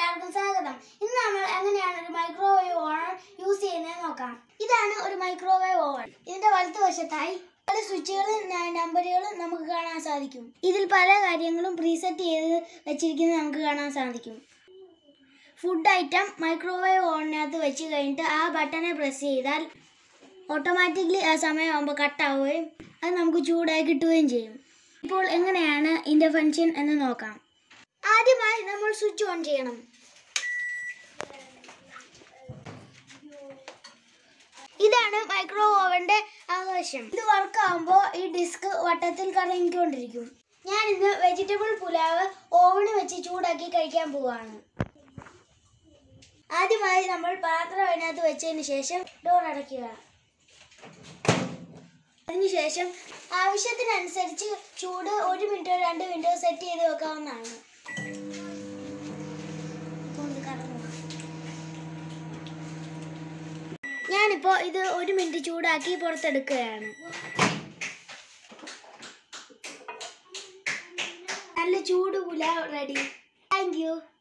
എല്ലാവർക്കും സ്വാഗതം ഇന്ന് നമ്മൾ എങ്ങനെയാണ് ഒരു മൈക്രോവേവ് ഓവൻ യൂസ് ചെയ്യുന്നത് നോക്കാം ഇതാണ് ഒരു മൈക്രോവേവ് ഓവൻ ഇതിന്റെ വലതുവശത്തായി പല സ്വിച്ചുകളും ന- നമ്പറുകളും നമുക്ക് കാണാൻ സാധിക്കും ഇതിൽ പല കാര്യങ്ങളും പ്രീസെറ്റ് ചെയ്ത് വെച്ചിരിക്കുന്നത് നമുക്ക് കാണാൻ സാധിക്കും ഫുഡ് ഐറ്റം മൈക്രോവേവ് ഓവനകത്ത് വെച്ച് കഴിഞ്ഞിട്ട് ആ ബട്ടനെ പ്രസ് ചെയ്താൽ ഓട്ടോമാറ്റിക്കലി ആ സമയമാകുമ്പോൾ കട്ടാവുകയും അത് നമുക്ക് ചൂടായി കിട്ടുകയും ചെയ്യും ഇപ്പോൾ എങ്ങനെയാണ് ഇതിൻ്റെ ഫങ്ഷൻ എന്ന് നോക്കാം ആദ്യമായി നമ്മൾ സ്വിച്ച് ഓൺ ചെയ്യണം ഇതാണ് മൈക്രോ ഓവന്റെ ആവശ്യം ഇത് വർക്ക് ആകുമ്പോൾ ഈ ഡിസ്ക് വട്ടത്തിൽ കറങ്ങിക്കൊണ്ടിരിക്കും ഞാൻ ഇന്ന് വെജിറ്റബിൾ പുലാവ് ഓവന് വെച്ച് ചൂടാക്കി കഴിക്കാൻ പോവാണ് ആദ്യമായി നമ്മൾ പാത്രം അതിനകത്ത് വെച്ചതിന് ശേഷം ഡോർ അടയ്ക്കുക അതിനുശേഷം ആവശ്യത്തിനനുസരിച്ച് ചൂട് ഒരു മിനിറ്റോ രണ്ട് മിനിറ്റോ സെറ്റ് ചെയ്ത് വെക്കാവുന്നതാണ് ഒന്ന് കറങ്ങുക. ഞാനിപ്പോൾ ഇത് ഒരു മിനിറ്റ് ചൂടാക്കി പുറത്തെടുക്കുകയാണ് നല്ല ചൂട് പുലാവ് റെഡി താങ്ക് യു